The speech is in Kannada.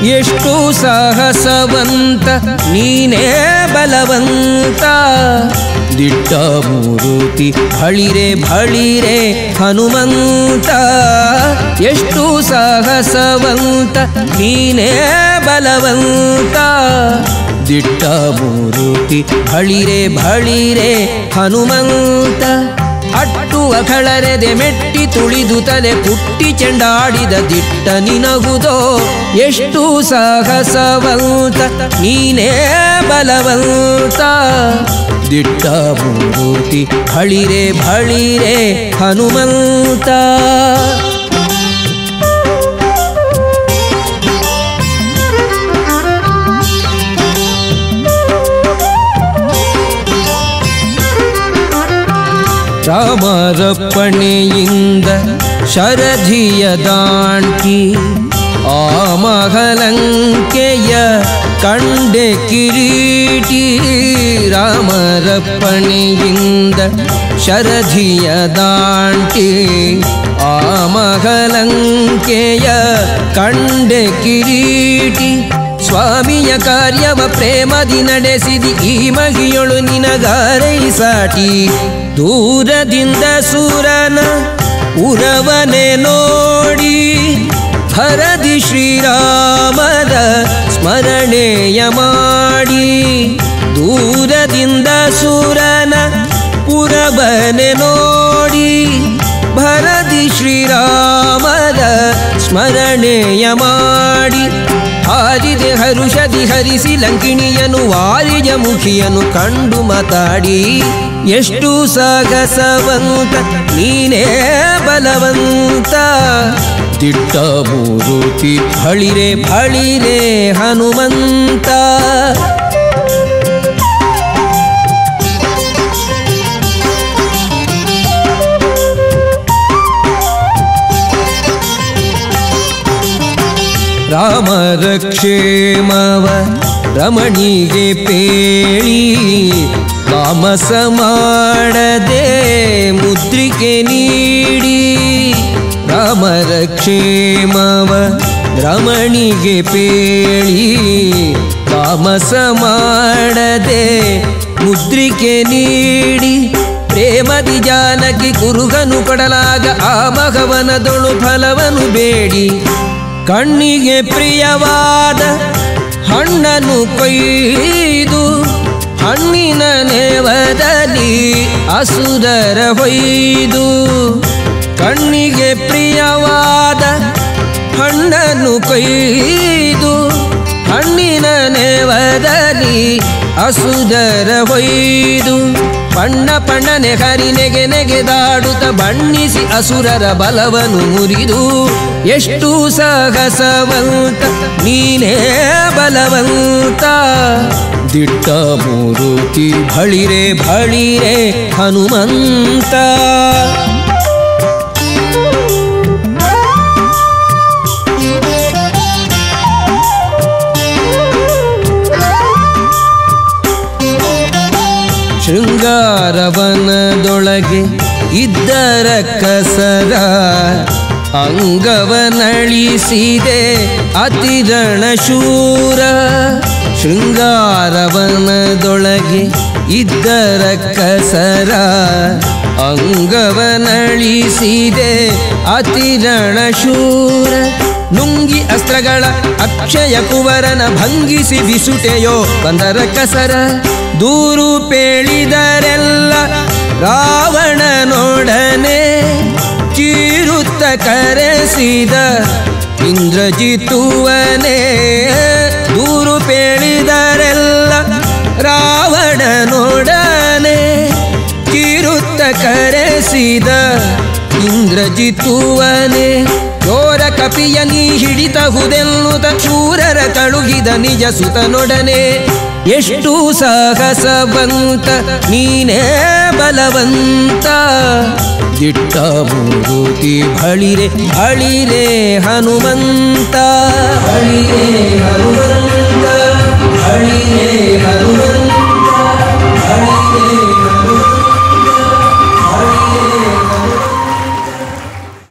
ಎಷ್ಟು ಸಾಹಸವಂತ ನೀನೇ ಬಲವಂತ ದಿಟ್ಟ ಮೂರುತಿ ಭಳಿರೆ ಭಳಿರೆ ಹನುಮಂತ ಎಷ್ಟು ಸಾಹಸವಂತ ನೀನೇ ಬಲವಂತ ದಿಟ್ಟ ಮೂರುತಿ ಭಳಿರೆ ಭಳಿರೆ ಹನುಮಂತ ಅಟ್ಟುವ ಖಳರೆದೆ ಮೆಟ್ಟಿ ತುಳಿದು ತಲೆ ಪುಟ್ಟಿ ಚೆಂಡಾಡಿದ ದಿಟ್ಟ ನಿನಗುದೋ ಎಷ್ಟು ಸಾಹಸವಂತ ನೀನೇ ಬಲವಂತ ದಿಟ್ಟ ಮೂರುತಿ ಭಳಿರೆ ಭಳಿರೆ ಹನುಮಂತ ರಾಮರಪ್ಪಣೆಯಿಂದ ಶರಧಿಯ ದಾಂಟಿ ಆ ಮಹಲಂಕೆಯ ಕಂಡೆ ಕಿರೀಟಿ ರಾಮರಪ್ಪಣೆಯಿಂದ ಶರಧಿಯ ದಾಂಟಿ ಆ ಮಹಲಂಕೆಯ ಕಂಡೆ ಕಿರೀಟಿ ಸ್ವಾಮಿಯ ಕಾರ್ಯವ ಪ್ರೇಮದಿ ನಡೆಸಿದಿ ಈ ಮಗಿಯೊಳು ನಿನಗಾರೈ ಸಾಟಿ ದೂರದಿಂದ ಸೂರನ ಉರವನೆ ನೋಡಿ ಹರದಿ ಶ್ರೀರಾಮರ ಸ್ಮರಣೆಯ ಮಾಡಿ ದೂರದಿಂದ ಸೂರನ ಪುರವನೆ ನೋಡಿ ಭರದಿ ಶ್ರೀರಾಮರ ಸ್ಮರಣೆಯ ಮಾಡಿ ಹಾರಿದೆ ಹರುಷದಿ ಹರಿಸಿ ಲಂಕಿಣಿಯನು ವಾರಿಜ ಮುಖಿಯನು ಕಂಡು ಮಾತಾಡಿ ಎಷ್ಟು ಸಾಗಸವಂತ ನೀನೇ ಬಲವಂತ ದಿಟ್ಟ ಮೂರುತಿ ಭಳಿರೆ ಭಳಿರೆ ಹನುಮಂತ ರಾಮರ ಕ್ಷೇಮವ ರಮಣಿಗೆ ಪೇಳಿ ತಾಮಸ ಮಾಡದೆ ಮುದ್ರಿಕೆ ನೀಡಿ ರಾಮರ ಕ್ಷೇಮವ ರಮಣಿಗೆ ಪೇಳಿ ತಾಮಸ ಮಾಡದೆ ಮುದ್ರಿಕೆ ನೀಡಿ ಪ್ರೇಮದಿ ಜಾನಕಿ ಕುರುಗನು ಕೊಡಲಾಗ ಆ ಮಗವನದೊಳು ಫಲವನು ಬೇಡಿ ಕಣ್ಣಿಗೆ ಪ್ರಿಯವಾದ ಹಣ್ಣನ್ನು ಕೊಯ್ದು ಹಣ್ಣಿನ ನೇವದಲ್ಲಿ ಅಸುರರ ಹೊಯ್ದು ಕಣ್ಣಿಗೆ ಪ್ರಿಯವಾದ ಹಣ್ಣನ್ನು ಕೊಯ್ದು ಹಣ್ಣಿನ ನೇವದಲ್ಲಿ ಅಸುದರ ಹೊಯ್ದು ಬಣ್ಣ ಪಣ್ಣನೆ ಹರಿ ನೆಗೆ ನೆಗೆದಾಡುತ್ತ ಬಣ್ಣಿಸಿ ಅಸುರರ ಬಲವನು ಮುರಿದು ಎಷ್ಟು ಸಾಹಸವಂತ ನೀನೇ ಬಲವಂತ ದಿಟ್ಟ ಮೂರುತಿ ಭಳಿರೆ ಭಳಿರೆ ಹನುಮಂತ ಶೃಂಗಾರವನದೊಳಗೆ ಇದ್ದರ ಕಸರ ಅಂಗವನಳಿಸಿದೆ ಅತಿರಣ ಶೂರ ಶೃಂಗಾರವನದೊಳಗೆ ಇದ್ದರ ಕಸರ ಅಂಗವನಳಿಸಿದೆ ಅತಿರಣ ಶೂರ ನುಂಗಿ ಅಸ್ತ್ರಗಳ ಅಕ್ಷಯ ಕುವರನ ಭಂಗಿಸಿ ಬಿಸುಟೆಯೋ ಬಂದರ ಕಸರ ದೂರು ಪೇಳಿದರೆಲ್ಲ ರಾವಣನೊಡನೆ ಕೀರುತ್ತ ಕರೆಸಿದ ಇಂದ್ರಜಿತುವನೇ ದೂರು ಪೇಳಿದರೆಲ್ಲ ರಾವಣನೊಡನೆ ಕಿರುತ್ತ ಕರೆಸಿದ ಇಂದ್ರಜಿತುವನೇ ಚೋರ ಕಪಿಯ ನೀ ಹಿಡಿತಹುದೆನ್ನುತ್ತ ಶೂರರ ಕಳುಹಿದ ನಿಜ ಸುತನೊಡನೆ ಎಷ್ಟು ಸಾಹಸವಂತ ನೀನೇ ಬಲವಂತ ದಿಟ್ಟ ಮೂರುತಿ ಭಳಿರೆ ಭಳಿರೆ ಹನುಮಂತ